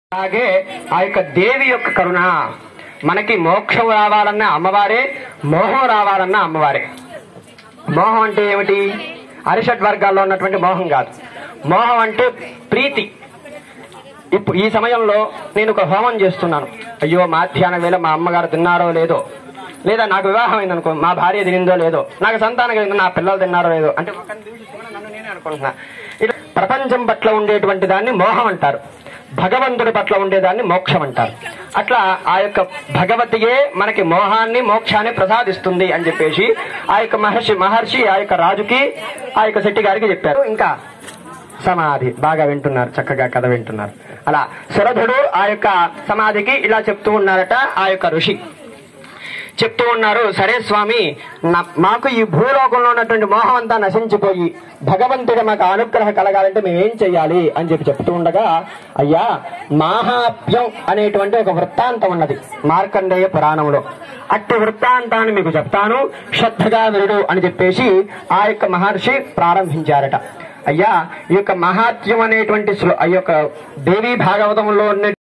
అలాగే ఆ యొక్క దేవి యొక్క కరుణ మనకి మోక్షం రావాలన్న అమ్మవారే మోహం రావాలన్న అమ్మవారే మోహం అంటే ఏమిటి అరిషట్ వర్గాల్లో ఉన్నటువంటి మోహం కాదు మోహం అంటే ప్రీతి ఇప్పుడు ఈ సమయంలో నేను ఒక హోమం చేస్తున్నాను అయ్యో మాధ్యాహ్నం వేళ మా అమ్మగారు తిన్నారో లేదో లేదా నాకు వివాహం అయిందనుకో మా భార్య తినిందో లేదో నాకు సంతానం కలిగిందో నా పిల్లలు తిన్నారో లేదో అంటే ఒకరిని చూసి కూడా నన్ను నేనే అనుకుంటున్నా ఇట్లా ప్రపంచం పట్ల ఉండేటువంటి దాన్ని మోహం అంటారు భగవంతుడి పట్ల ఉండేదాన్ని మోక్షం అంటారు అట్లా ఆ యొక్క భగవతియే మనకి మోహాన్ని మోక్షాన్ని ప్రసాదిస్తుంది అని చెప్పేసి ఆ యొక్క మహర్షి మహర్షి ఆ యొక్క రాజుకి ఆ యొక్క శెట్టి గారికి చెప్పారు ఇంకా సమాధి బాగా వింటున్నారు చక్కగా కథ వింటున్నారు అలా సురధుడు ఆ యొక్క సమాధికి ఇలా చెప్తూ ఉన్నారట ఆ యొక్క ఋషి చెప్తూ ఉన్నారు సరే స్వామి నా- మాకు ఈ భూలోకంలో ఉన్నటువంటి మోహం అంతా నశించిపోయి భగవంతుడు మాకు అనుగ్రహం కలగాలంటే మేము ఏం చెయ్యాలి అని చెప్పి చెప్తూ ఉండగా అయ్యా మాహాప్యం అనేటువంటి ఒక వృత్తాంతం ఉన్నది మార్కండేయ పురాణంలో అట్టి వృత్తాంతాన్ని మీకు చెప్తాను శ్రద్ధగా వినుడు అని చెప్పేసి ఆ యొక్క మహర్షి ప్రారంభించారట అయ్యా ఈ యొక్క మహాత్యం అనేటువంటి శ్లో- ఆ యొక్క దేవీ భాగవతంలో ఉన్న